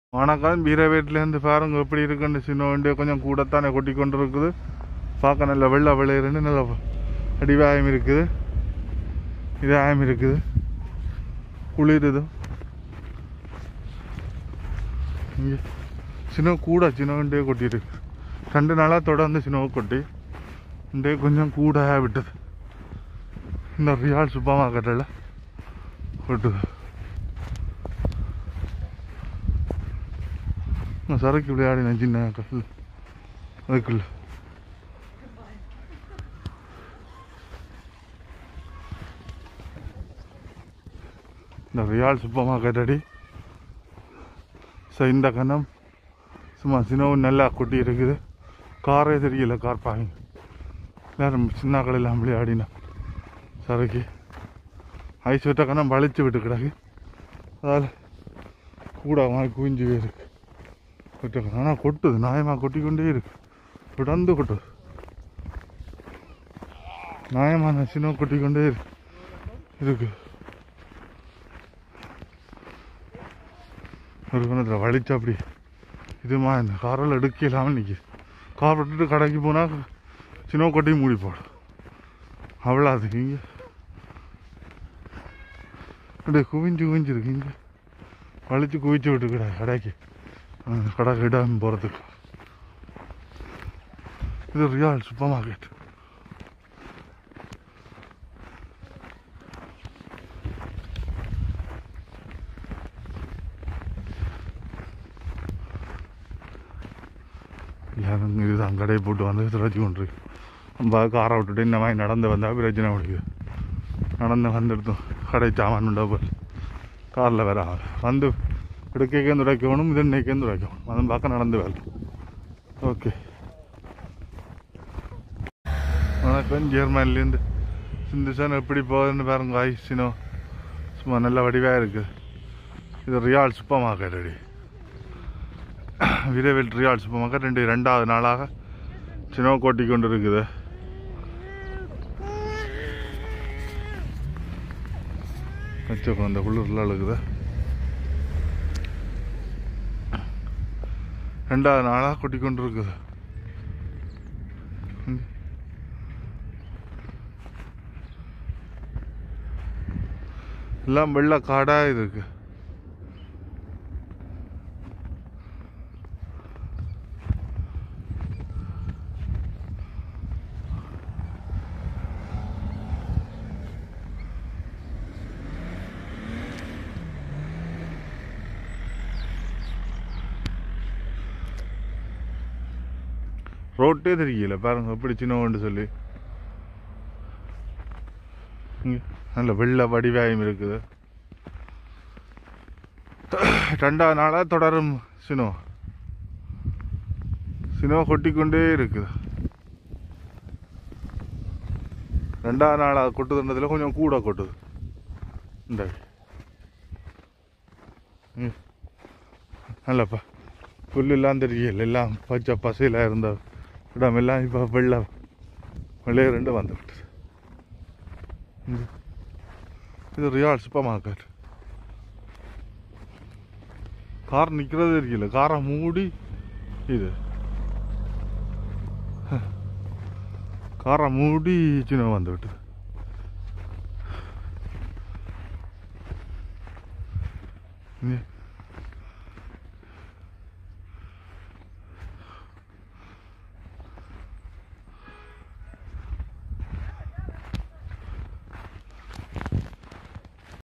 வணக்கம் வீரவேட்டிலேருந்து பாருங்க எப்படி இருக்குன்னு சின்ன வண்டியை கொஞ்சம் கூடத்தானே கொட்டி கொண்டு இருக்குது பார்க்க நல்ல வெள்ளை விளையிறன்னு நல்ல அடிவாயம் இருக்குது இதாயம் இருக்குது குளிருது இங்கே சின்ன கூட சின்ன வண்டியை கொட்டியிருக்கு ரெண்டு நாளாக தொடர்ந்து சின்ன கொட்டி இன்றைய கொஞ்சம் கூடாக விட்டது இந்த ரியால் சூப்பர் மார்க்கெட்டில் கொட்டுது நான் சரக்கு விளையாடின சின்ன கல் அதுக்குள்ள இந்த ரியால் சூப்பர் மார்க்கெட் அடி ஸோ இந்த கணம் சும்மா சின்னவும் நல்லா கொட்டி இருக்குது காரே தெரியல கார் பாங்க எல்லாரும் சின்ன கடையில் விளையாடினா சரக்கு ஐஸ் விட்ட கணம் வலிச்சு விட்டு கிடக்கு அதால் கூட வாங்கி குவிஞ்சு இருக்கு விட்டு ஆனால் கொட்டுது நியாயமாக கொட்டி கொண்டே இருக்கு விடந்து கொட்டுது நியாயமான சின்ன கொட்டி கொண்டே இருக்கு இருக்கு ஒரு கணத்தில் வலிச்சு அப்படி இதுமா இந்த காரில் எடுக்க இல்லாமல் நிற்கிது கார் விட்டுட்டு கடைக்கு போனால் சின்ன கொட்டி மூடி போடும் அவ்வளோ அது இங்கே அப்படியே குவிஞ்சு குவிஞ்சிருக்கு இங்கே வலிச்சு குவிச்சு விட்டுக்கிடா கடைக்கு அந்த கடை இடம் போகிறதுக்கு இது ரியால் சூப்பர் மார்க்கெட் எல்லாரும் இதுதான் கடையை போட்டு வந்து திரச்சி கொண்டிருக்கு நம்ம காரை விட்டுட்டு இந்த மாதிரி நடந்து வந்தால் பிரச்சனை முடியுது நடந்து வந்துடுத்தோம் கடை சாமான் உண்டா போல் காரில் வேற ஆள் வந்து இடுக்கைக்கேந்து உடைக்கணும் இது இன்னைக்கேந்து உடைக்கணும் அதன் பார்க்க நடந்து வேலை ஓகே வணக்கம் ஜெர்மனிலேருந்து சிந்துசான் எப்படி போகுதுன்னு பாருங்க ஐசினோ சும்மா நல்ல வடிவாக இருக்குது இது ரியால் சூப்பர் மார்க்கெட் அடி விரைவில் ரியால் சூப்பர் மார்க்கெட் ரெண்டு ரெண்டாவது நாளாக சினோ கொட்டி கொண்டு இருக்குது வச்ச அந்த குளிர்லாம் அழுகுது ரெண்டாவது நாளாக கொட்டி கொண்டு இருக்குது ம். எல்லாம் வெள்ளை காடாக இருக்கு ரோட்டே தெரியல பாருங்க எப்படி சின்னவண்டு சொல்லி இங்க நல்ல வெள்ளை வடிவாயம் இருக்குது ரெண்டாவது நாளாக தொடரும் சினோ சினோ கொட்டிக்கொண்டே இருக்குது ரெண்டாவது நாளாக கொட்டுதுன்றதுல கொஞ்சம் கூட கொட்டுது இந்த ம். நல்லப்பா புல்லெல்லாம் தெரியல எல்லாம் பச்சை பசையில் இருந்த இடமெல்லாம் இப்போ வெள்ளை வெள்ளைய ரெண்டு வந்து விட்டது இது இது ரியால் சூப்பர் மார்க்கெட் கார் நிற்கிறது தெரியல காரை மூடி இது காரை மூடி சின்ன வந்து விட்டது இங்க